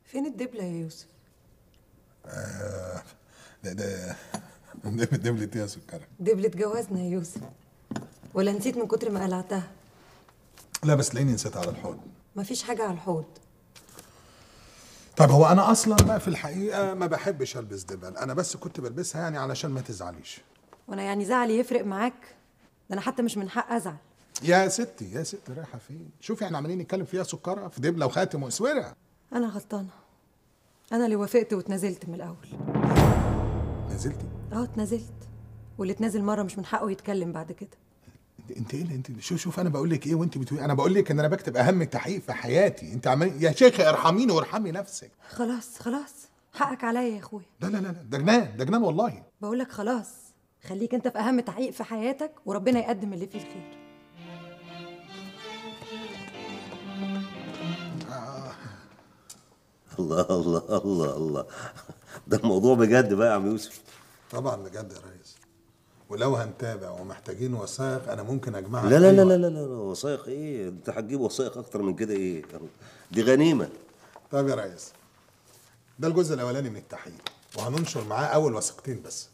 فين الدبلة يا يوسف ده ده ده دبلة ايه يا سكرة دبلة جوازنا يا يوسف ولا نسيت من كتر ما قلعتها لا بس تلاقيني نسيت على الحوض مفيش حاجة على الحوض طيب هو انا اصلا بقى في الحقيقه ما بحبش البس دبل انا بس كنت بلبسها يعني علشان ما تزعليش وانا يعني زعلي يفرق معاك ده انا حتى مش من حق ازعل يا ستي يا ستي رايحه فين شوفي احنا عمالين نتكلم فيها سكره في دبله وخاتم واسوره انا غلطانة انا اللي وافقت واتنازلت من الاول نزلتي اه اتنازلت واللي اتنازل مرة مش من حقه يتكلم بعد كده انت- انت ايه اللي انت شوف شوف انا بقول لك ايه وانت بتقولي انا بقول لك ان انا بكتب اهم تحقيق في حياتي انت عمال يا شيخه ارحميني وارحمي نفسك خلاص خلاص حقك عليا يا اخويا لا لا لا لا، ده جنان ده جنان والله بقول لك خلاص خليك انت في اهم تحقيق في حياتك وربنا يقدم اللي فيه الخير الله الله الله الله ده الموضوع بجد بقى يا عم يوسف طبعا بجد يا ريس ولو هنتابع ومحتاجين وثائق انا ممكن اجمعها لا لا في لا أي لا لا لا وثائق ايه انت هتجيب وثائق اكتر من كده ايه دي غنيمه طيب يا ريس ده الجزء الاولاني من التحقيق وهننشر معاه اول وثيقتين بس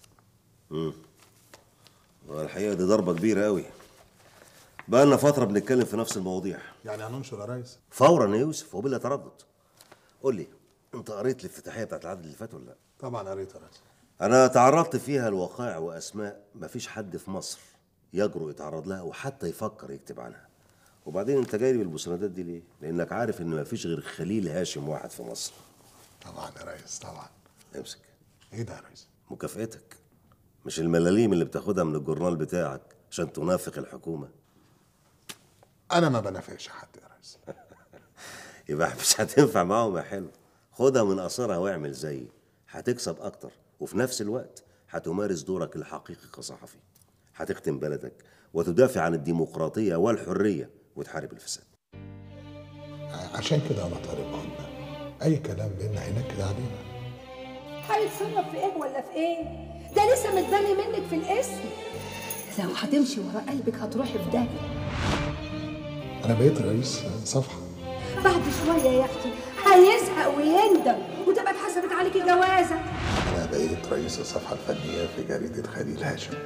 الحقيقه دي ضربه كبيره قوي بقى لنا فتره بنتكلم في نفس المواضيع يعني هننشر يا ريس فورا يا يوسف وبلا تردد قول لي انت قريت الافتتاحيه بتاعت العدد اللي فات ولا لا طبعا قريت يا ريس انا تعرضت فيها لوقائع واسماء مفيش حد في مصر يجرؤ يتعرض لها وحتى يفكر يكتب عنها وبعدين انت جاي لي بالمساندات دي ليه لانك عارف ان مفيش غير خليل هاشم واحد في مصر طبعا يا ريس طبعا امسك ايه ده يا ريس مكافئتك مش الملاليم اللي بتاخدها من الجورنال بتاعك عشان تنافق الحكومه انا ما بنافقش حد يا ريس يبقى مش هتنفع معاهم يا حلو خدها من قصرها واعمل زيي هتكسب اكتر وفي نفس الوقت هتمارس دورك الحقيقي كصحفي هتخدم بلدك وتدافع عن الديمقراطيه والحريه وتحارب الفساد عشان كده انا طالب قلنا اي كلام بينا هينكد علينا هيتصرف في ايه ولا في ايه ده لسه متبني منك في الاسم لو هتمشي ورا قلبك هتروحي في داهيه انا بقيت رئيس صفحه بعد شويه يا اختي هيزهق ويندم وتبقى اتحسبت عليكي جوازه انا بقيت رئيس الصفحه الفنيه في جريده خليل هاشم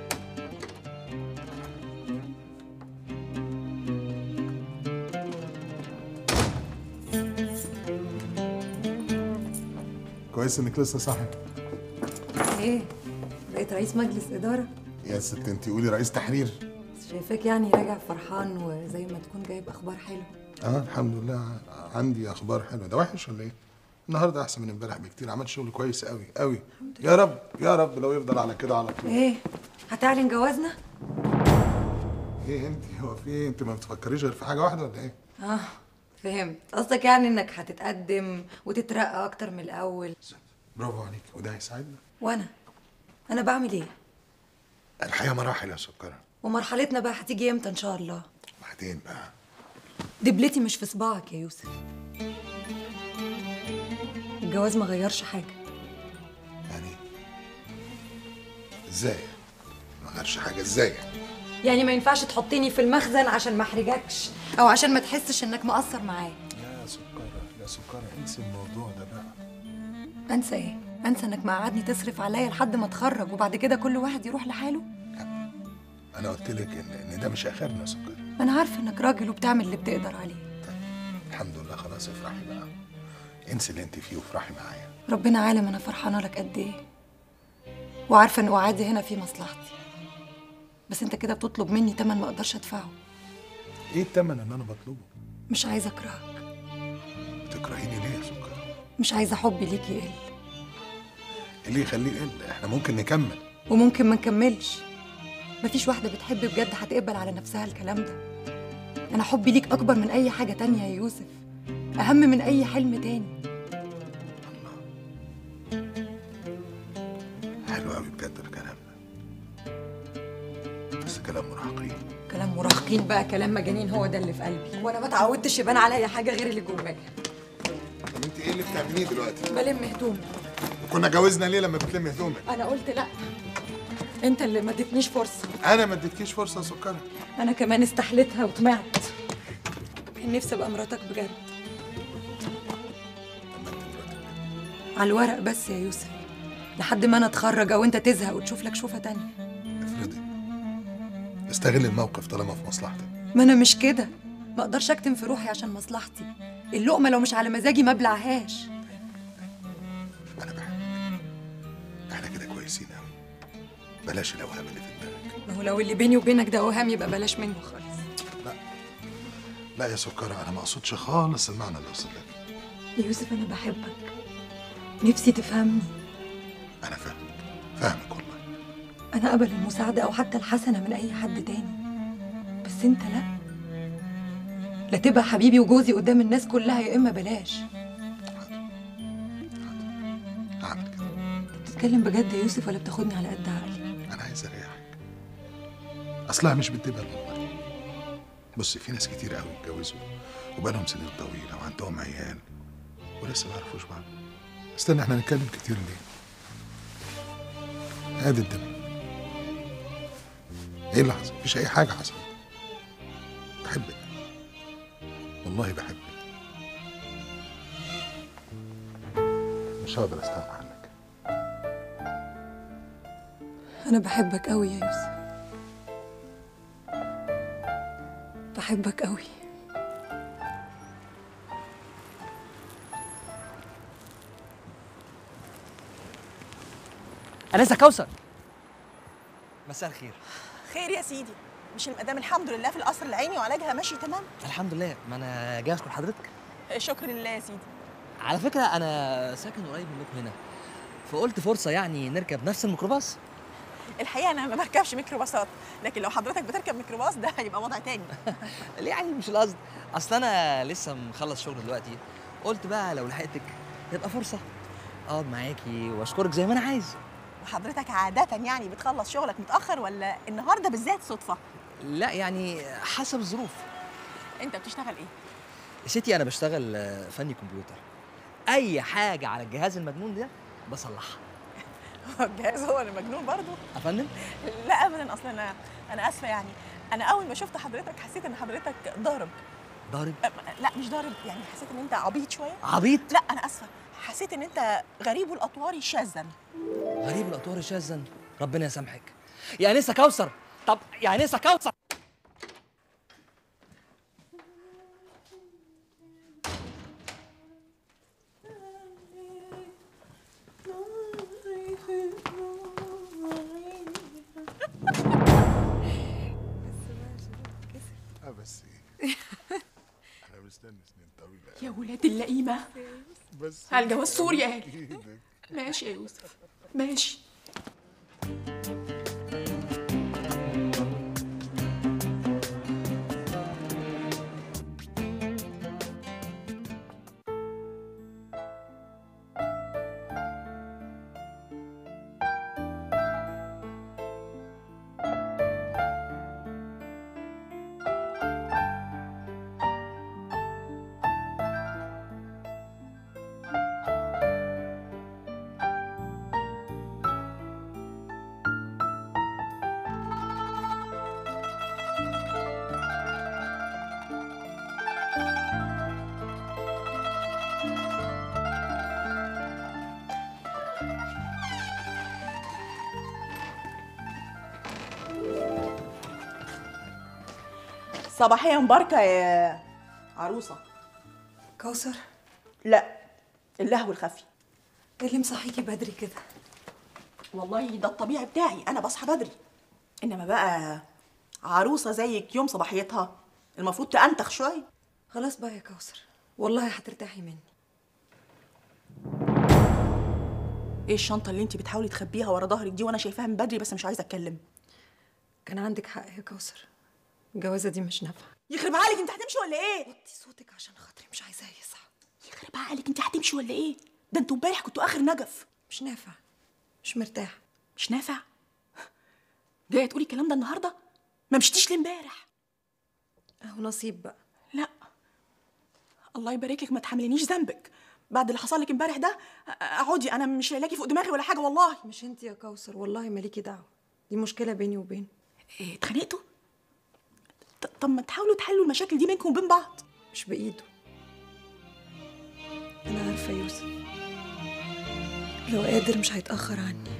كويس انك لسه صاحي ايه بقيت رئيس مجلس اداره يا ست انت قولي رئيس تحرير بس شايفاك يعني راجع فرحان وزي ما تكون جايب اخبار حلوه اه الحمد لله عندي اخبار حلوه ده وحش ولا ايه النهارده احسن من امبارح بكتير عملت شغل كويس قوي قوي يا رب يا رب لو يفضل على كده على طول ايه هتعلن جوازنا ايه انت هو في ايه انت ما بتفكريش غير في حاجه واحده ولا ايه اه فهمت قصدك يعني انك هتتقدم وتترقى اكتر من الاول برافو عليك وده هيساعدنا وانا انا بعمل ايه الحياه مراحل يا سكره ومرحلتنا بقى هتيجي امتى ان شاء الله بعدين بقى دبلتي مش في صباعك يا يوسف الجواز ما غيرش حاجه يعني ازاي ما غيرش حاجه ازاي يعني ما ينفعش تحطيني في المخزن عشان ما احرجكش او عشان ما تحسش انك مقصر معايا يا سكره يا سكره انسي الموضوع ده بقى انسى ايه انسى انك مقعدني تصرف عليا لحد ما اتخرج وبعد كده كل واحد يروح لحاله انا قلت لك ان ان ده مش اخرنا يا سكره ما انا عارفه انك راجل وبتعمل اللي بتقدر عليه الحمد لله خلاص افرحي بقى انسي اللي انت فيه وافرحي معايا ربنا عالم انا فرحانه لك قد ايه وعارفه ان قعادي هنا في مصلحتي بس انت كده بتطلب مني تمن ما اقدرش ادفعه ايه الثمن اللي انا بطلبه مش عايزه اكرهك بتكرهيني ليه يا سكره مش عايزه حبي ليك يقل اللي يخليه يقل احنا ممكن نكمل وممكن ما نكملش مفيش واحده بتحب بجد هتقبل على نفسها الكلام ده انا حبي ليك اكبر من اي حاجه تانية يا يوسف اهم من اي حلم تاني حلو قوي بجد الكلام ده بس كلام مراهقين كلام مراهقين بقى كلام مجانين هو ده اللي في قلبي وانا ما اتعودتش يبان عليا حاجه غير اللي جوايا طب انت ايه اللي بتعمليه دلوقتي بلم هدومي كنا جوزنا ليه لما بتلمي هدومك انا قلت لا انت اللي ما اديتنيش فرصه انا ما اديتكيش فرصه يا سكره انا كمان استحلتها وطمعت كان نفسي ابقى مراتك بجد لما انت على الورق بس يا يوسف لحد ما انا اتخرج او انت تزهق وتشوف لك شوفه تانية افرضي استغل الموقف طالما في مصلحتك ما انا مش كده ما اقدرش اكتم في روحي عشان مصلحتي اللقمه لو مش على مزاجي ما ابلعهاش انا بحبك احنا كده كويسين قوي بلاش الاوهام اللي في دماغك ما هو لو اللي بيني وبينك ده اوهام يبقى بلاش منه خالص لا يا سكر انا ما اقصدش خالص المعنى اللي وصل لك يا يوسف انا بحبك نفسي تفهمني انا فاهمك فاهمك والله انا اقبل المساعده او حتى الحسنه من اي حد تاني بس انت لا لا تبقى حبيبي وجوزي قدام الناس كلها يا اما بلاش هعمل كده بتتكلم بجد يا يوسف ولا بتاخدني على قد عقلي انا عايز اريحك اصلها مش بتبقى والله بصي في ناس كتير قوي اتجوزوا وبقالهم سنين طويله وعندهم عيال ولسه ما يعرفوش بعض استنى احنا نتكلم كتير ليه ادي الدم ايه اللي حصل مفيش اي حاجه حصلت بحبك والله بحبك مش هقدر استغنى عنك انا بحبك قوي يا يوسف بحبك قوي انسه كوثر مساء الخير خير يا سيدي مش المدام الحمد لله في القصر العيني وعلاجها ماشي تمام الحمد لله ما انا جاي اشكر حضرتك شكر لله يا سيدي على فكره انا ساكن قريب منكم هنا فقلت فرصه يعني نركب نفس الميكروباص الحقيقه انا ما بركبش ميكروباصات لكن لو حضرتك بتركب ميكروباص ده هيبقى وضع تاني ليه يعني مش القصد اصل انا لسه مخلص شغل دلوقتي قلت بقى لو لحقتك تبقى فرصه اقعد معاكي واشكرك زي ما انا عايز وحضرتك عاده يعني بتخلص شغلك متاخر ولا النهارده بالذات صدفه لا يعني حسب الظروف انت بتشتغل ايه يا ستي انا بشتغل آه، فني كمبيوتر اي حاجه على الجهاز المجنون ده بصلحها هو الجهاز هو اللي مجنون برضه افندم لا ابدا اصلا انا انا اسفه يعني انا اول ما شفت حضرتك حسيت ان حضرتك ضارب ضارب أم- لا مش ضارب يعني حسيت ان انت عبيط شويه عبيط لا انا اسفه حسيت ان انت غريب الاطوار شاذا غريب الاطوار شاذا ربنا يسامحك يا انسه كوثر طب يا انسه كوثر اه بس ايه انا مستني سنين طويله يا ولاد اللئيمة بس على الجواز سوري قال ايدك ماشي يا يوسف ماشي صباحيه مباركه يا عروسه كوثر لا اللهو الخفي ايه اللي مصحيكي بدري كده والله ده الطبيعي بتاعي انا بصحى بدري انما بقى عروسه زيك يوم صباحيتها المفروض تأنتخ شويه خلاص بقى يا كوثر والله هترتاحي مني ايه الشنطه اللي انت بتحاولي تخبيها ورا ظهرك دي وانا شايفاها من بدري بس مش عايزه اتكلم كان عندك حق يا كوثر الجوازه دي مش نافعه يخرب عليك انت هتمشي ولا ايه وطي صوتك عشان خاطري مش عايزاه يصحى يخرب عليك انت هتمشي ولا ايه ده انتوا امبارح كنتوا اخر نجف مش نافع مش مرتاح مش نافع جايه تقولي الكلام ده النهارده ما مشيتيش لامبارح اهو نصيب بقى لا الله يبارك لك ما تحملنيش ذنبك بعد اللي حصل لك امبارح ده اقعدي انا مش لاقي فوق دماغي ولا حاجه والله مش انت يا كوثر والله ماليكي دعوه دي مشكله بيني وبينه إيه اتخانقتوا ط- طب ما تحاولوا تحلوا المشاكل دي بينكم وبين بعض مش بايده انا عارفه يوسف لو قادر مش هيتأخر عني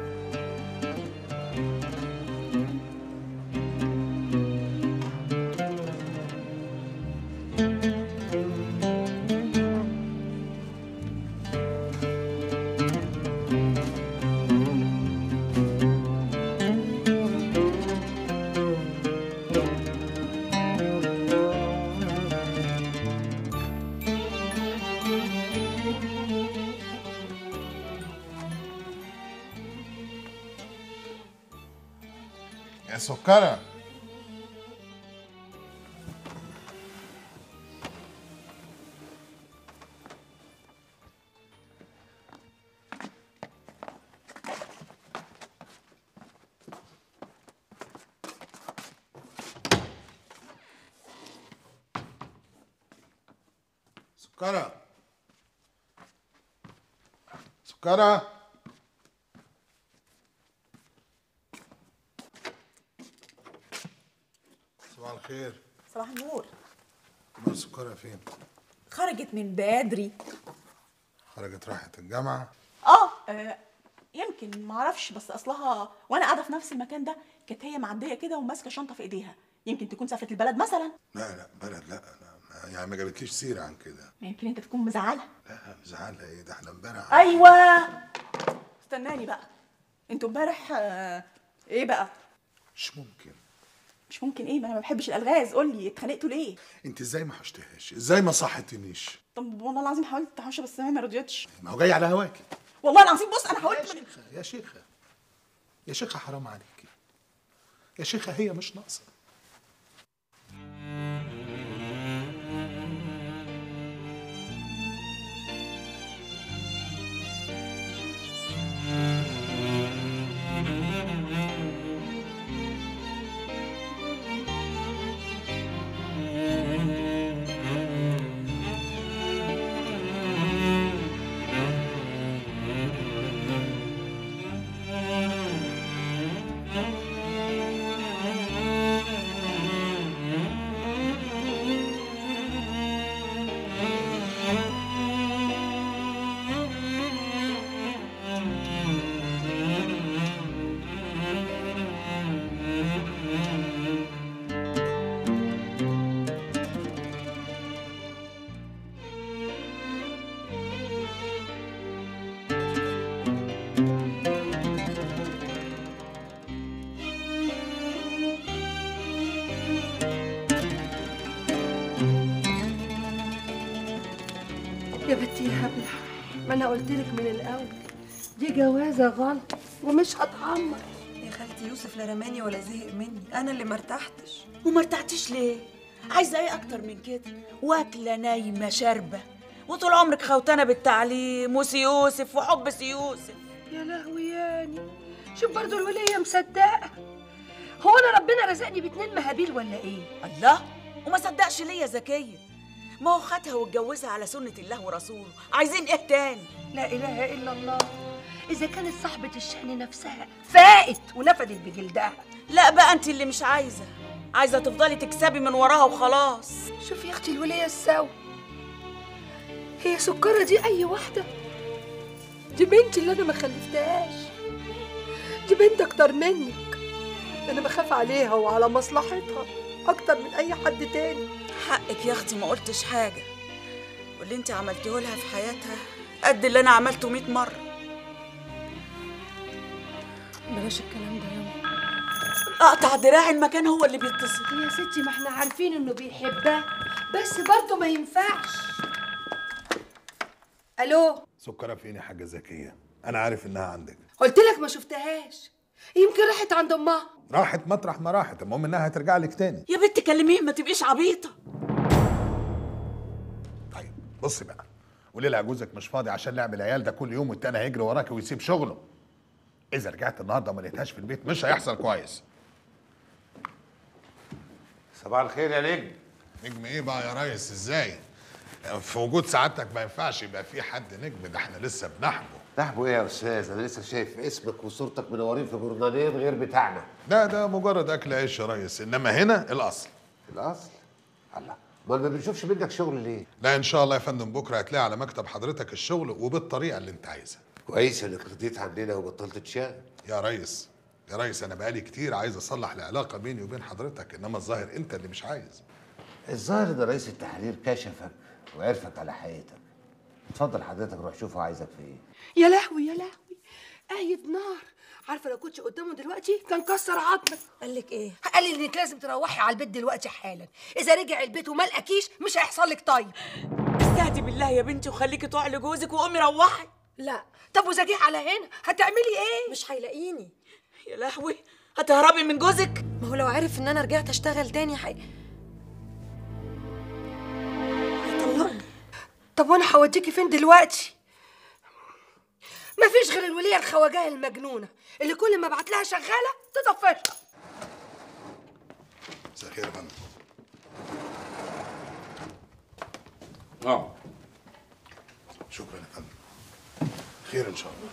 يا سكرة سكرة سكرة صباح الخير صباح النور امال سكرة فين؟ خرجت من بدري خرجت راحت الجامعة اه آه، يمكن معرفش بس اصلها وانا قاعده في نفس المكان ده كانت هي معديه كده وماسكه شنطه في ايديها يمكن تكون سافرت البلد مثلا لا لا بلد لا لا ما- يعني ما جابتليش سيرة عن كده يمكن انت تكون مزعلها لا مزعلها ايه ده احنا امبارح ايوه استناني بقى انتوا امبارح آه، ايه بقى مش ممكن مش ممكن ايه ما انا ما بحبش الالغاز قول لي اتخانقتوا ليه انت ازاي ما حشتهاش ازاي ما صحتنيش طب والله العظيم حاولت احوشها بس هي ما رضيتش ما هو جاي على هواكي والله العظيم بص انا يا حاولت من... شيخة يا شيخة يا شيخة حرام عليكي يا شيخة هي مش ناقصة يا بنتي يا هبلة ما انا قلت لك من الاول دي جوازه غلط ومش هتعمر يا خالتي يوسف لا رماني ولا زهق مني انا اللي مرتحتش وما ارتحتيش ليه؟ عايزه ايه اكتر من كده؟ واكله نايمه شاربه وطول عمرك خوتانه بالتعليم وسي يوسف وحب سي يوسف يا لهوي ياني شوف برضو الولية مصدقة هو انا ربنا رزقني باتنين مهابيل ولا ايه الله وما صدقش ليه يا زكيه ما هو خدها واتجوزها على سنه الله ورسوله عايزين ايه تاني لا اله الا الله اذا كانت صاحبة الشأن نفسها فاقت ونفدت بجلدها لا بقى انت اللي مش عايزه عايزه تفضلي تكسبي من وراها وخلاص شوف يا اختي الولية السوا هي سكرة دي اي واحدة دي بنتي اللي انا ما خلفتهاش دي بنت اكتر منك انا بخاف عليها وعلى مصلحتها اكتر من اي حد تاني حقك يا اختي ما قلتش حاجه واللي انت عملتيه لها في حياتها قد اللي انا عملته 100 مره بلاش الكلام ده يا اقطع دراعي المكان هو اللي بيتصل يا ستي ما احنا عارفين انه بيحبها بس برضه ما ينفعش الو سكرة فين يا حاجة زكية أنا عارف إنها عندك قلت لك ما شفتهاش يمكن راحت عند امها راحت مطرح ما راحت المهم إنها هترجع لك تاني يا بنت كلميه ما تبقيش عبيطه طيب بصي بقى قولي لها جوزك مش فاضي عشان لعب العيال ده كل يوم والتاني هيجري وراك ويسيب شغله إذا رجعت النهارده وما لقيتهاش في البيت مش هيحصل كويس صباح الخير يا نجم نجم ايه بقى يا ريس ازاي في وجود سعادتك ما ينفعش يبقى في حد نجم ده احنا لسه بنحبه تحبوا ايه يا استاذ انا لسه شايف اسمك وصورتك منورين في جورنالين غير بتاعنا ده ده مجرد اكل عيش يا ريس انما هنا الاصل الاصل الله امال ما بنشوفش منك شغل ليه لا ان شاء الله يا فندم بكره هتلاقي على مكتب حضرتك الشغل وبالطريقه اللي انت عايزها كويس انك رضيت عننا وبطلت تشاغل يا ريس يا ريس انا بقالي كتير عايز اصلح العلاقه بيني وبين حضرتك انما الظاهر انت اللي مش عايز الظاهر ده رئيس التحرير كشفك وعرفك على حقيقتك اتفضل حضرتك روح شوفه عايزك في ايه يا لهوي يا لهوي قايد نار عارفه لو كنتش قدامه دلوقتي كان كسر عظمك قال لك ايه قال لي انك لازم تروحي على البيت دلوقتي حالا اذا رجع البيت وما لقاكيش مش هيحصل لك طيب استهدي بالله يا بنتي وخليكي تقعي لجوزك وقومي روحي لا طب واذا جه على هنا هتعملي ايه مش هيلاقيني يا لهوي هتهربي من جوزك ما هو لو عرف ان انا رجعت اشتغل تاني حي... هيطلقني طب وانا هوديكي فين دلوقتي مفيش غير الوليه الخواجاه المجنونه اللي كل ما ابعت لها شغاله تطفشها مساء الخير يا فندم اه شكرا يا فندم خير ان شاء الله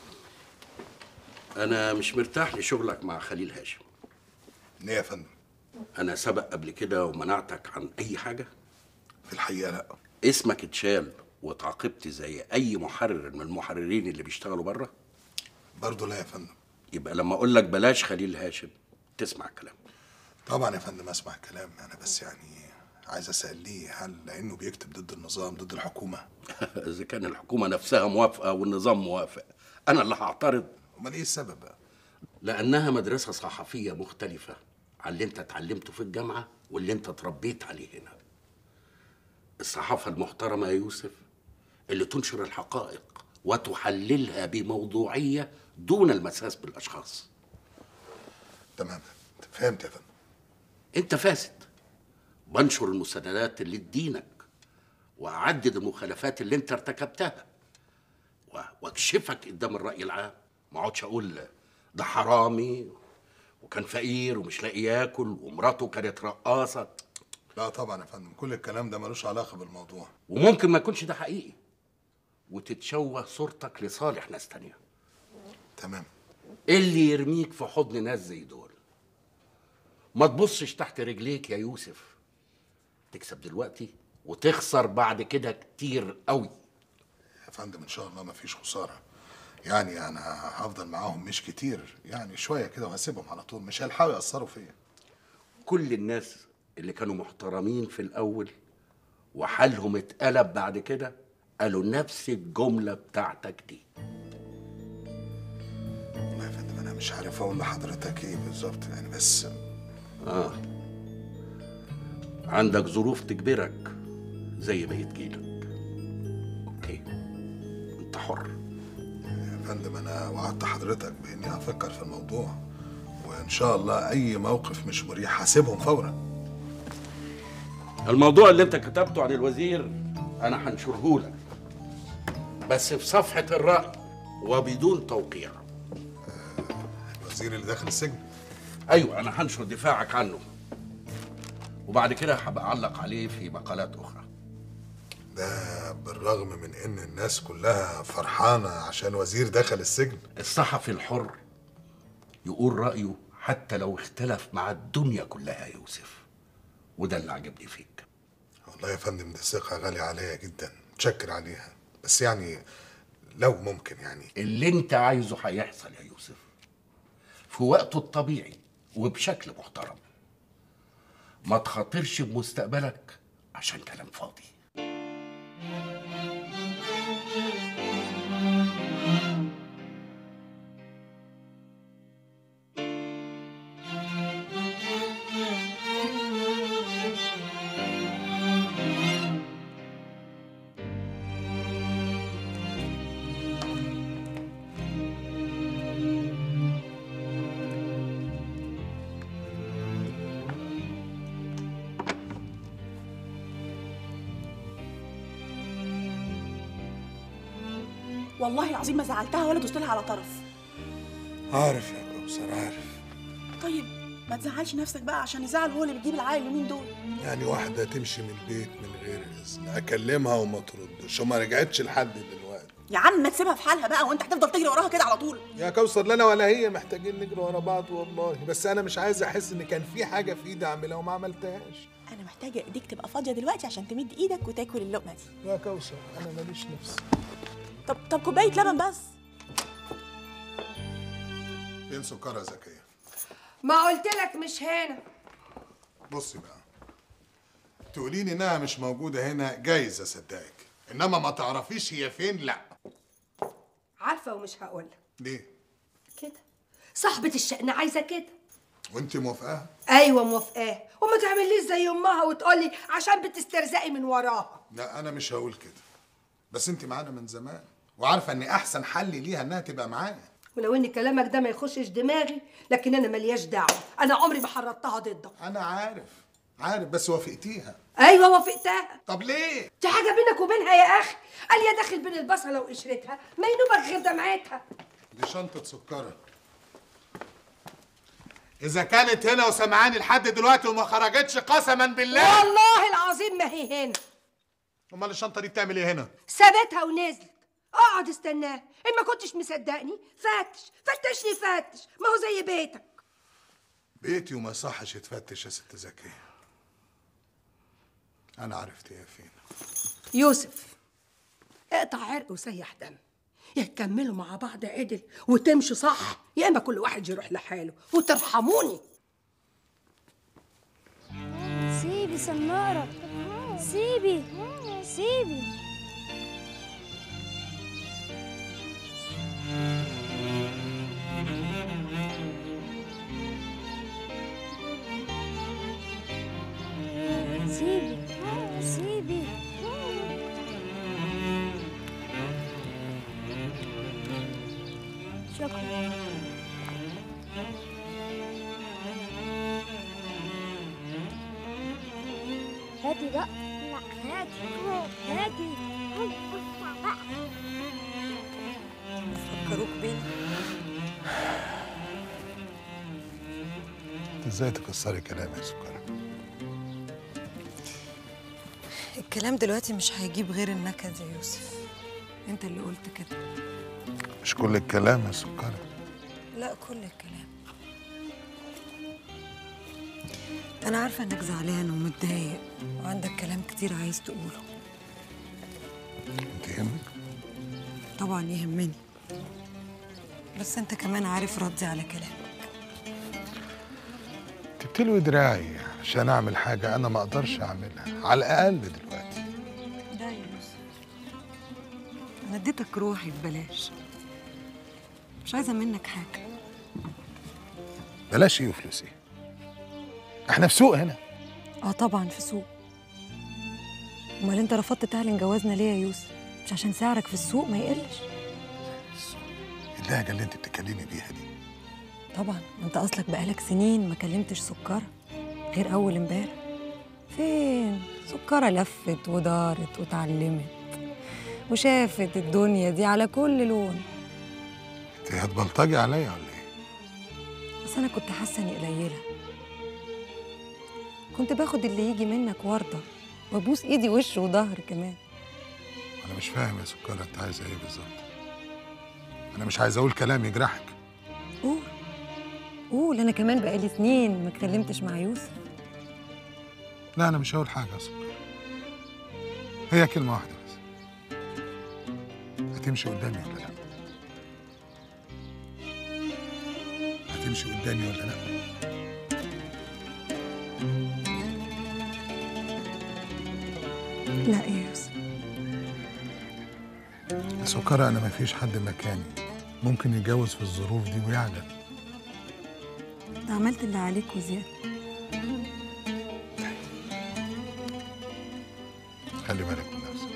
انا مش مرتاح لشغلك مع خليل هاشم ليه يا فندم انا سبق قبل كده ومنعتك عن اي حاجه في الحقيقه لا اسمك اتشال واتعاقبت زي اي محرر من المحررين اللي بيشتغلوا بره برضه لا يا فندم يبقى لما اقول لك بلاش خليل هاشم تسمع الكلام طبعا يا فندم اسمع الكلام انا بس يعني عايز اسال ليه هل لانه بيكتب ضد النظام ضد الحكومه اذا كان الحكومه نفسها موافقه والنظام موافق انا اللي هعترض امال ايه السبب بقى لانها مدرسه صحفيه مختلفه عن اللي انت اتعلمته في الجامعه واللي انت اتربيت عليه هنا الصحافه المحترمه يا يوسف اللي تنشر الحقائق وتحللها بموضوعيه دون المساس بالاشخاص تمام فهمت يا فندم انت فاسد بنشر المستندات اللي تدينك واعدد المخالفات اللي انت ارتكبتها و- واكشفك قدام الراي العام ما اقعدش اقول ده حرامي وكان فقير ومش لاقي ياكل ومراته كانت رقاصه لا طبعا يا فندم كل الكلام ده ملوش علاقه بالموضوع وممكن ما يكونش ده حقيقي وتتشوه صورتك لصالح ناس تانية تمام إيه اللي يرميك في حضن ناس زي دول ما تبصش تحت رجليك يا يوسف تكسب دلوقتي وتخسر بعد كده كتير قوي يا فندم ان شاء الله مفيش خساره يعني انا هفضل معاهم مش كتير يعني شويه كده وهسيبهم على طول مش هيلحقوا ياثروا فيا كل الناس اللي كانوا محترمين في الأول وحالهم اتقلب بعد كده قالوا نفس الجملة بتاعتك دي والله يا فندم انا مش عارف اقول لحضرتك ايه بالظبط يعني بس آه عندك ظروف تجبرك زي ما يتجيلك أوكي أنت حر يا فندم انا وعدت حضرتك باني هفكر في الموضوع وان شاء الله اي موقف مش مريح هسيبهم فورا الموضوع اللي انت كتبته عن الوزير انا هنشره لك بس في صفحة الرأي وبدون توقيع الوزير اللي داخل السجن ايوه انا هنشر دفاعك عنه وبعد كده هبقى اعلق عليه في مقالات اخرى ده بالرغم من ان الناس كلها فرحانه عشان وزير دخل السجن الصحفي الحر يقول رأيه حتى لو اختلف مع الدنيا كلها يا يوسف وده اللي عجبني فيك والله يا فندم دي ثقه غاليه عليا جدا متشكر عليها بس يعني لو ممكن يعني اللي انت عايزه هيحصل يا يوسف في وقته الطبيعي وبشكل محترم ما تخاطرش بمستقبلك عشان كلام فاضي والله العظيم ما زعلتها ولا دوست لها على طرف عارف يا كوثر عارف طيب ما تزعلش نفسك بقى عشان الزعل هو اللي بيجيب العيل اليومين دول يعني واحده تمشي من البيت من غير اذن اكلمها وما تردش وما رجعتش لحد دلوقتي يا عم ما تسيبها في حالها بقى وانت هتفضل تجري وراها كده على طول يا كوثر لا انا ولا هي محتاجين نجري ورا بعض والله بس انا مش عايز احس ان كان في حاجه في ايدي اعملها وما عملتهاش انا محتاجه ايديك تبقى فاضيه دلوقتي عشان تمد ايدك وتاكل اللقمه دي يا كوثر انا ماليش نفس طب طب كوبايه لبن بس فين سكرة زكية ما قلت لك مش هنا بصي بقى تقولي لي انها مش موجودة هنا جايز اصدقك انما ما تعرفيش هي فين لا عارفه ومش هقول لك ليه كده صاحبة الشأن عايزة كده وانت موافقة ايوه موافقاه وما تعمليش زي امها وتقولي عشان بتسترزقي من وراها لا انا مش هقول كده بس انت معانا من زمان وعارفة ان احسن حل ليها انها تبقى معايا ولو ان كلامك ده ما يخشش دماغي لكن انا ملياش دعوه انا عمري ما حرضتها ضدك انا عارف عارف بس وافقتيها ايوه وافقتها طب ليه دي حاجه بينك وبينها يا اخي قال يا داخل بين البصله وقشرتها ما ينوبك غير دمعتها دي شنطة سكرة إذا كانت هنا وسمعاني لحد دلوقتي وما خرجتش قسما بالله والله العظيم ما هي هنا أمال الشنطة دي بتعمل إيه هنا؟ سابتها ونزلت اقعد استناه ان ما كنتش مصدقني فتش فتشني فتش ما هو زي بيتك بيتي وما يصحش يتفتش يا ست زكية أنا عرفت هي فين يوسف اقطع عرق وسيح دم يا تكملوا مع بعض عدل وتمشوا صح يا اما كل واحد يروح لحاله وترحموني سيبي سمارة سيبي سيبي سيبي سيبي شكرا هاتي بقى لا هاتي هاتي بقى فكروك بينا أنت إزاي تكسري كلامي يا سكرة؟ الكلام دلوقتي مش هيجيب غير النكد يا يوسف انت اللي قلت كده مش كل الكلام يا سكرة لا كل الكلام انا عارفه انك زعلان ومتضايق وعندك كلام كتير عايز تقوله أنت يهمك؟ طبعا يهمني بس انت كمان عارف ردي على كلامك أنت بتلوي دراعي عشان أعمل حاجة أنا ما أقدرش أعملها على الأقل دلوقتي ده يا يوسف انا اديتك روحي ببلاش مش عايزه منك حاجه بلاش إيه وفلوس إيه؟ إحنا في سوق هنا اه طبعا في سوق امال انت رفضت تعلن جوازنا ليه يا يوسف مش عشان سعرك في السوق ما يقلش اللهجة اللي أنت بتتكلمي بيها دي طبعا انت اصلك بقالك سنين ما كلمتش سكره غير اول امبارح فين سكره لفت ودارت واتعلمت وشافت الدنيا دي على كل لون أنت هتبلطجي عليا ولا إيه؟ بس انا كنت حاسه اني قليله كنت باخد اللي يجي منك ورده وابوس ايدي وش وظهر كمان أنا مش فاهم يا سكرة أنت عايزة إيه بالظبط؟ أنا مش عايز أقول كلام يجرحك قول قول انا كمان بقالي سنين ما اتكلمتش مع يوسف لا أنا مش هقول حاجة يا سكرة هي كلمة واحدة بس هتمشي قدامي ولا لا؟ هتمشي قدامي ولا لا؟ لا يا يوسف يا سكرة أنا مفيش حد مكاني ممكن يتجوز في الظروف دي ويعجل انت عملت اللي عليك وزياده خلي بالك من نفسك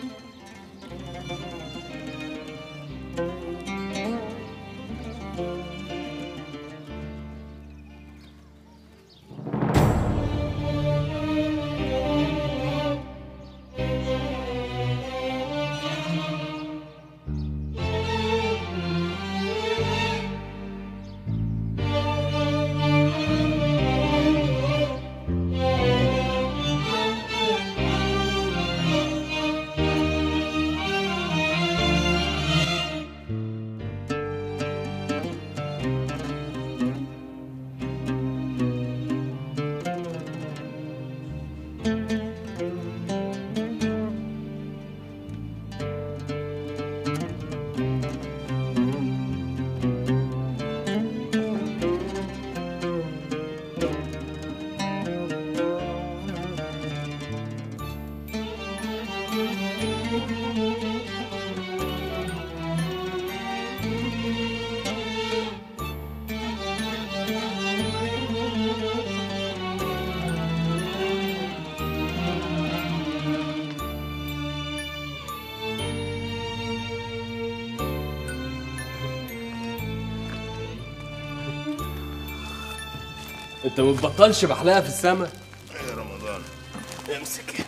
انت ما بتبطلش بحلقه في السما يا رمضان امسك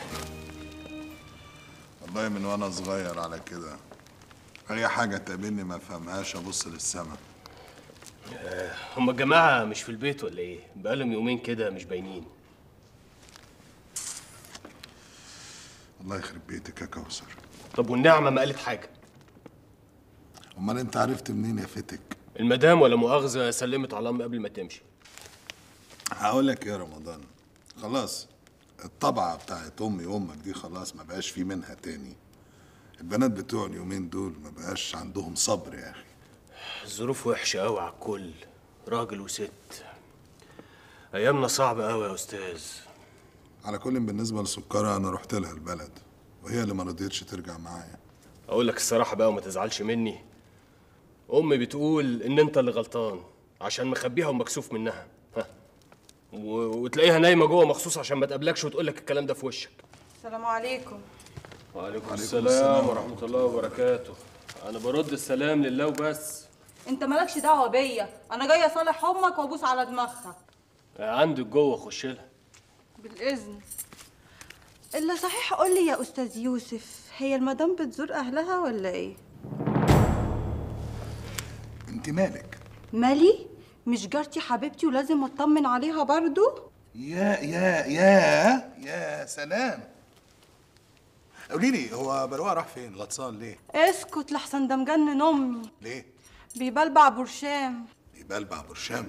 والله من وانا صغير على كده اي حاجه تقابلني ما افهمهاش ابص للسما هما الجماعه مش في البيت ولا ايه بقالهم يومين كده مش باينين الله يخرب بيتك يا كوثر طب والنعمه ما قالت حاجه امال انت عرفت منين يا فتك المدام ولا مؤاخذه سلمت على امي قبل ما تمشي هقول لك يا رمضان خلاص الطبعة بتاعت امي وامك دي خلاص ما بقاش في منها تاني البنات بتوع اليومين دول ما بقاش عندهم صبر يا اخي الظروف وحشه قوي على الكل راجل وست ايامنا صعبه قوي يا استاذ على كل بالنسبة لسكرة انا رحت لها البلد وهي اللي ما رضيتش ترجع معايا اقول لك الصراحه بقى وما تزعلش مني امي بتقول ان انت اللي غلطان عشان مخبيها ومكسوف منها ها. و- وتلاقيها نايمه جوه مخصوص عشان ما تقابلكش وتقول لك الكلام ده في وشك السلام عليكم وعليكم السلام. السلام ورحمه الله وبركاته انا برد السلام لله وبس انت مالكش دعوه بيا انا جايه اصالح امك وابوس على دماغها عندك جوه خش لها بالاذن الا صحيح قول لي يا استاذ يوسف هي المدام بتزور اهلها ولا ايه انت مالك مالي مش جارتي حبيبتي ولازم اطمن عليها برضو يا يا يا يا سلام قولي لي هو بروق راح فين غطسان ليه اسكت لحسن ده مجنن امي ليه بيبلبع برشام بيبلبع برشام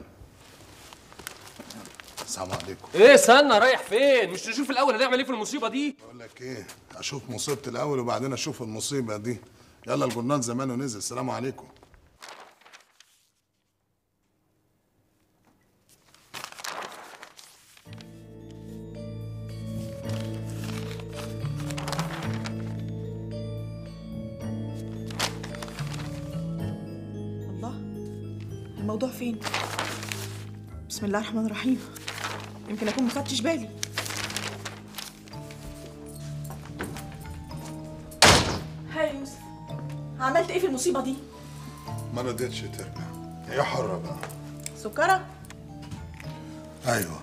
السلام عليكم ايه استنى رايح فين مش نشوف الاول هنعمل ايه في المصيبه دي بقول لك ايه اشوف مصيبتي الاول وبعدين اشوف المصيبه دي يلا الجرنان زمانه نزل السلام عليكم الله الموضوع فين بسم الله الرحمن الرحيم يمكن اكون ما خدتش بالي هاي يا يوسف عملت ايه في المصيبه دي ما رضيتش ترجع هي حره بقى سكره ايوه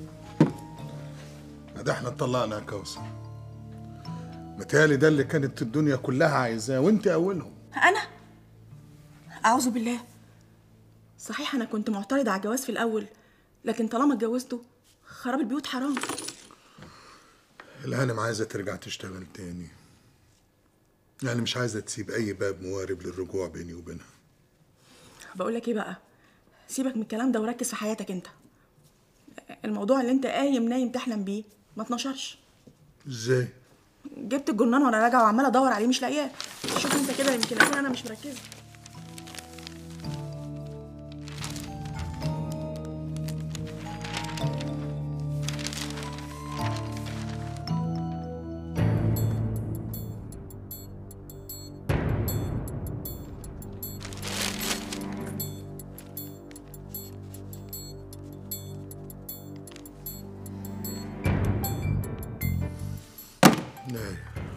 ده احنا اتطلقنا يا كوثر متهيألي ده اللي كانت الدنيا كلها عايزاه وانت اولهم انا اعوذ بالله صحيح انا كنت معترضه على الجواز في الاول لكن طالما اتجوزته خراب البيوت حرام الهانم عايزه ترجع تشتغل تاني يعني مش عايزه تسيب اي باب موارب للرجوع بيني وبينها بقول لك ايه بقى سيبك من الكلام ده وركز في حياتك انت الموضوع اللي انت قايم نايم تحلم بيه ما اتنشرش ازاي جبت الجرنان وانا راجعه وعماله ادور عليه مش لاقياه شوف انت كده يمكن اكون انا مش مركزه نايم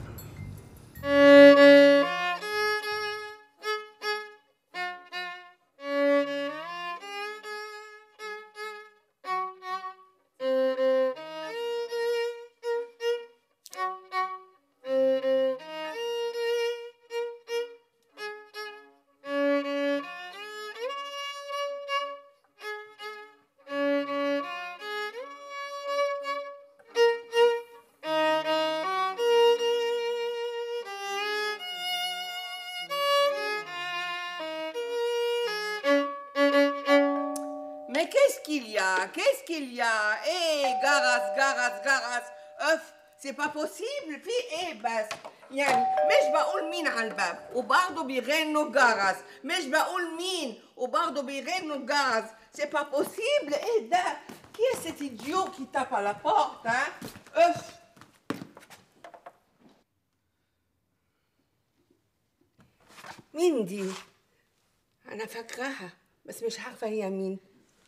Mais qu'est-ce qu'il y a Qu'est-ce qu'il y a Eh, garas, garas, garas اف سي با بوسيبل في ايه بس يعني مش بقول مين على الباب وبرضه بيغنوا جرس مش بقول مين وبرضه بيغنوا جرس سي با بوسيبل ايه ده Qui est cet idiot qui tape à la porte, hein اف مين دي؟ أنا فاكراها بس مش عارفة هي مين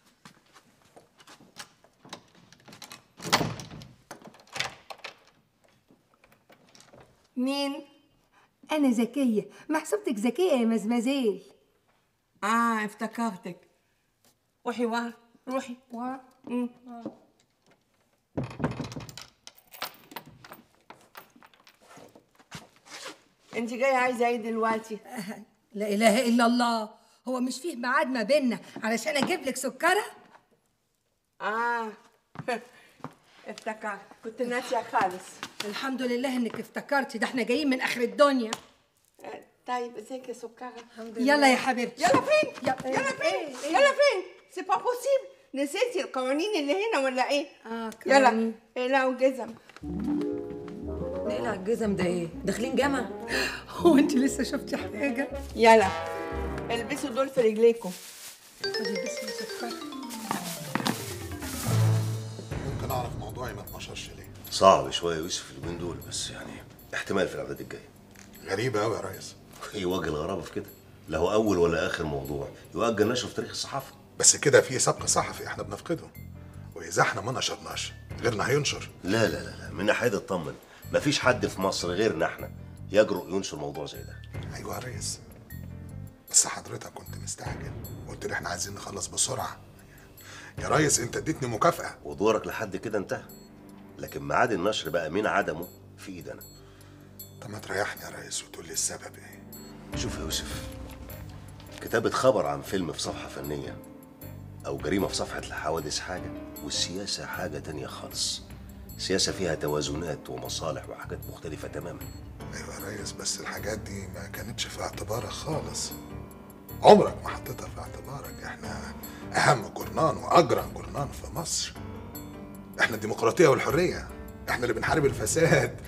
مين؟ أنا ذكية محسوبتك ذكية يا مزمزيل آه افتكرتك وحوار روحي مم. انت جايه عايزه ايه دلوقتي لا اله الا الله هو مش فيه ميعاد ما بيننا علشان اجيب لك سكره اه افتكرت كنت ناسيه خالص الحمد لله انك افتكرتي ده احنا جايين من اخر الدنيا آه، طيب ازيك يا سكره الحمد يلا يا حبيبتي يلا فين يلا- يلا فين يلا فين سي با بوسيبل نسيتي القوانين اللي هنا ولا ايه اه يلا اقلعوا الجزم نقلع الجزم ده ايه داخلين جامعه هو انت لسه شفتي حاجه يلا البسوا دول في رجليكم خدي بس يا سكره ممكن اعرف موضوعي ما اتنشرش ليه صعب شويه يا يوسف اليومين دول بس يعني احتمال في الاعداد الجايه غريبه قوي يا ريس يواجه الغرابه في كده لا هو اول ولا اخر موضوع يؤجل نشره في تاريخ الصحافه بس كده في سبق صحفي احنا بنفقده واذا احنا ما نشرناش غيرنا هينشر لا لا لا لا من ناحيه اطمن مفيش حد في مصر غيرنا احنا يجرؤ ينشر موضوع زي ده ايوه يا ريس بس حضرتك كنت مستعجل وقلت لي احنا عايزين نخلص بسرعه يا ريس انت اديتني مكافاه ودورك لحد كده انتهى لكن ميعاد النشر بقى من عدمه في ايد انا طب ما تريحني يا ريس وتقول لي السبب ايه شوف يا يوسف كتابة خبر عن فيلم في صفحة فنية أو جريمة في صفحة الحوادث حاجة والسياسة حاجة تانية خالص سياسة فيها توازنات ومصالح وحاجات مختلفة تماما ايوه يا ريس بس الحاجات دي ما كانتش في اعتبارك خالص عمرك ما حطيتها في اعتبارك احنا اهم جرنان واجرى جرنان في مصر احنا الديمقراطيه والحريه احنا اللي بنحارب الفساد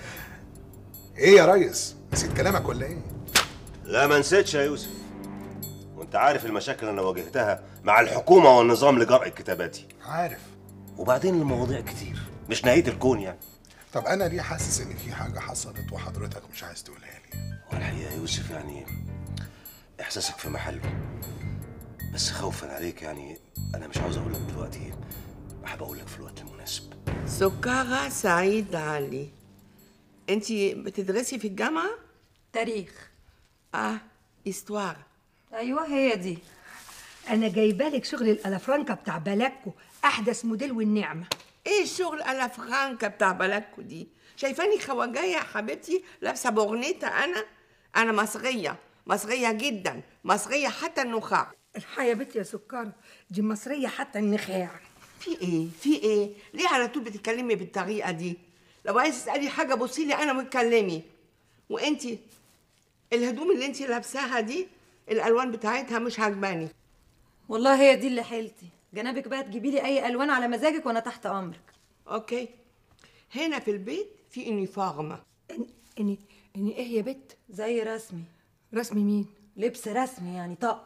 ايه يا ريس نسيت كلامك ولا ايه لا ما نسيتش يا يوسف وانت عارف المشاكل اللي انا واجهتها مع الحكومة والنظام لجرء كتاباتي عارف وبعدين المواضيع كتير مش نهاية الكون يعني طب انا ليه حاسس ان في حاجه حصلت وحضرتك مش عايز تقولها لي والحقيقة يا يوسف يعني إحساسك في محله بس خوفا عليك يعني أنا مش عاوز أقول لك دلوقتي بحب أقول لك في الوقت المناسب سكرة سعيد علي انت بتدرسي في الجامعة؟ تاريخ اه استوار ايوه هي دي انا جايبه لك شغل الالافرانكا بتاع بلاكو احدث موديل والنعمه ايه الشغل الا فرانكا بتاع بلدكوا دي شايفاني خواجايه يا حبيبتي لابسه بغنيته انا انا مصريه مصريه جدا مصريه حتى النخاع الحقيقه يا بنتي يا سكر دي مصريه حتى النخاع في ايه في ايه ليه على طول بتتكلمي بالطريقه دي لو عايز تسالي حاجه بصي لي انا واتكلمي وانتي الهدوم اللي انتي لابساها دي الالوان بتاعتها مش عجباني والله هي دي اللي حيلتي جنابك بقى تجيبي لي اي الوان على مزاجك وانا تحت امرك اوكي هنا في البيت في يونيفورم اني اني ايه يا بت زي رسمي رسمي مين لبس رسمي يعني طقم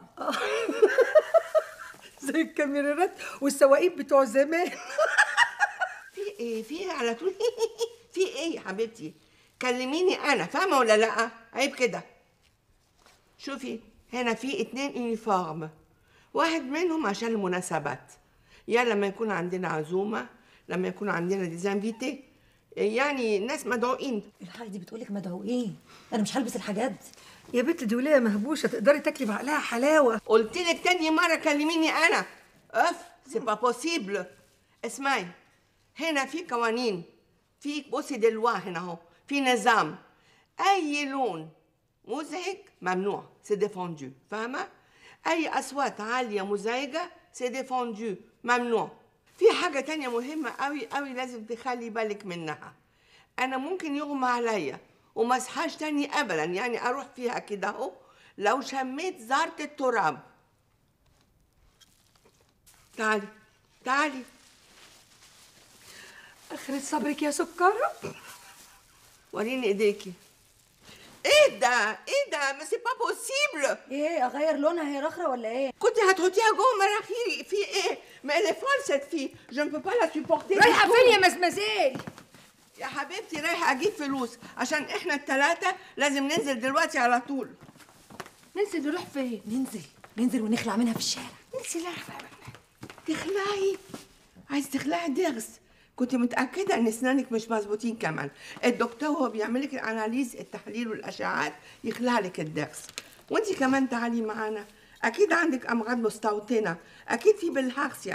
زي الكاميرات والسواقين بتوع زمان في ايه في ايه على طول في ايه يا حبيبتي كلميني انا فاهمه ولا لا عيب كده شوفي هنا في اتنين يونيفورم واحد منهم عشان المناسبات يا لما يكون عندنا عزومه لما يكون عندنا ديزانفيتي يعني ناس مدعوين الحاجه دي بتقولك مدعوين انا مش هلبس الحاجات دي يا بنت دي وليه مهبوشه تقدري تاكلي بعقلها حلاوه قلت لك تاني مره كلميني انا اف سي با بوسيبل اسمعي هنا في قوانين في بصي دلوا هنا اهو في نظام اي لون مزعج ممنوع سي ديفوندو فاهمه اي اصوات عاليه مزعجه سي ديفوندو ممنوع في حاجه تانية مهمه قوي قوي لازم تخلي بالك منها انا ممكن يغمى عليا وما اصحاش تاني ابدا يعني اروح فيها كده اهو لو شميت زارة التراب تعالي تعالي اخرة صبرك يا سكر وريني ايديكي ايه ده ايه ده ما سي با بوسيبل ايه اغير لونها هي رخره ولا ايه كنت هتحطيها جوه مراخيري في ايه ما اللي فالست فيه جو ne peux pas la supporter رايحه فين يا مزمزيل يا حبيبتي رايحه اجيب فلوس عشان احنا الثلاثه لازم ننزل دلوقتي على طول ننزل نروح فين ننزل ننزل ونخلع منها في الشارع ننزل تخلعي عايز تخلعي ضرس كنت متأكدة إن أسنانك مش مظبوطين كمان، الدكتور وهو بيعمل لك الأناليز التحليل والأشعات يخلع لك الضرس، وأنت كمان تعالي معانا، أكيد عندك أمراض مستوطنة، أكيد في بالهارسيا،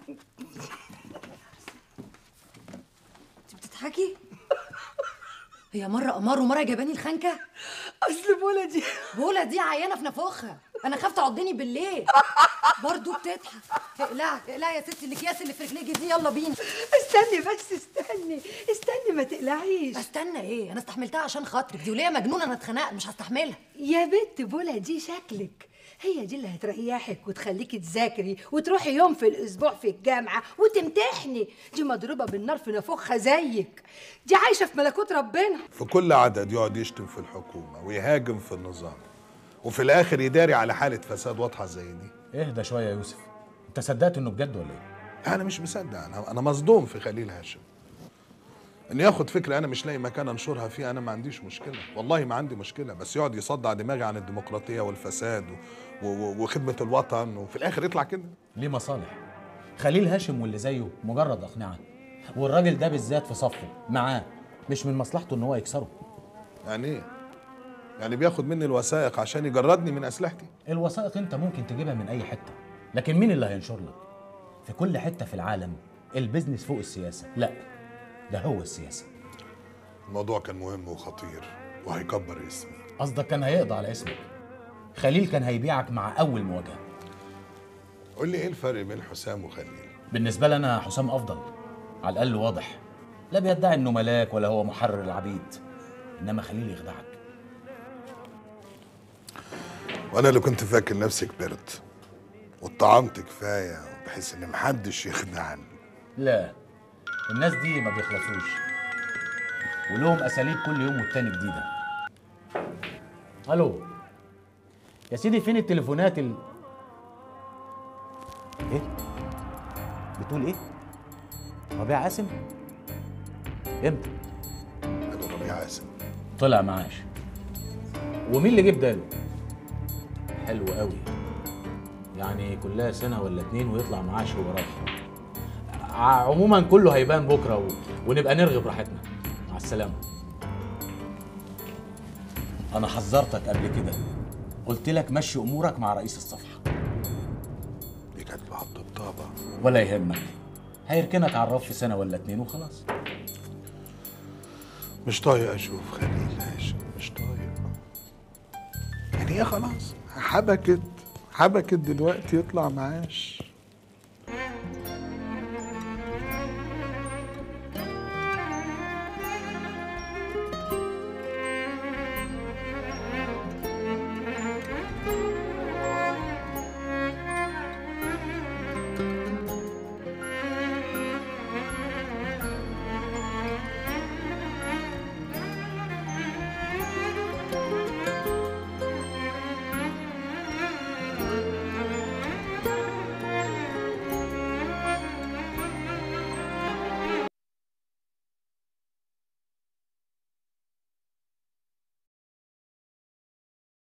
انت بتضحكي هي مره قمر ومره جاباني الخنكه اصل بولا دي بولا دي عيانه في نافوخها انا خاف تعضني بالليل برضو بتضحك اقلعي اقلعي يا ستي الاكياس اللي في رجليكي دي يلا بينا استني بس استني استني ما تقلعيش استنى ايه انا استحملتها عشان خاطرك دي وليه مجنونه انا اتخنقت مش هستحملها يا بنت بولا دي شكلك هي دي اللي هتريحك وتخليكي تذاكري وتروحي يوم في الاسبوع في الجامعه وتمتحني دي مضروبه بالنار في نافوخها زيك دي عايشه في ملكوت ربنا في كل عدد يقعد يشتم في الحكومة ويهاجم في النظام وفي الآخر يداري على حالة فساد واضحة زي دي اهدى شويه يا يوسف انت صدقت انه بجد ولا ايه أنا مش مصدق أنا أنا مصدوم في خليل هاشم إنه ياخد فكرة أنا مش لاقي مكان أنشرها فيه أنا ما عنديش مشكلة والله ما عندي مشكلة بس يقعد يصدع دماغي عن الديمقراطية والفساد و... و... وخدمة الوطن وفي الآخر يطلع كده ليه مصالح خليل هاشم واللي زيه مجرد اقنعه والراجل ده بالذات في صفه معاه مش من مصلحته ان هو يكسره يعني إيه؟ يعني بياخد مني الوثائق عشان يجردني من أسلحتي الوثائق انت ممكن تجيبها من اي حته لكن مين اللي هينشر لك في كل حته في العالم البيزنس فوق السياسه لا ده هو السياسه الموضوع كان مهم وخطير وهيكبر اسمي قصدك كان هيقضي على اسمك خليل كان هيبيعك مع اول مواجهه قول لي إيه الفرق بين حسام وخليل بالنسبه لي انا حسام افضل على الاقل واضح لا بيدعي انه ملاك ولا هو محرر العبيد انما خليل يخدعك وأنا اللي كنت فاكر نفسي كبرت واتطعمت كفاية بحيث إن محدش يخدعني لا الناس دي ما بيخلصوش ولهم اساليب كل يوم والتاني جديده الو يا سيدي فين التليفونات ال ايه بتقول ايه ربيع قاسم امتى أنا ربيع قاسم طلع معاش ومين اللي جه بداله حلو قوي يعني كلها سنه ولا اتنين ويطلع معاش هو راح ع- عموما كله هيبان بكره و... ونبقى نرغي براحتنا مع السلامه انا حذرتك قبل كده قلت لك مشي امورك مع رئيس الصفحه دي كانت بعض الطابة ولا يهمك هيركنك على الرف سنه ولا اتنين وخلاص مش طايق اشوف خليل هاشم مش طايق يعني هي خلاص حبكت حبكت دلوقتي يطلع معاش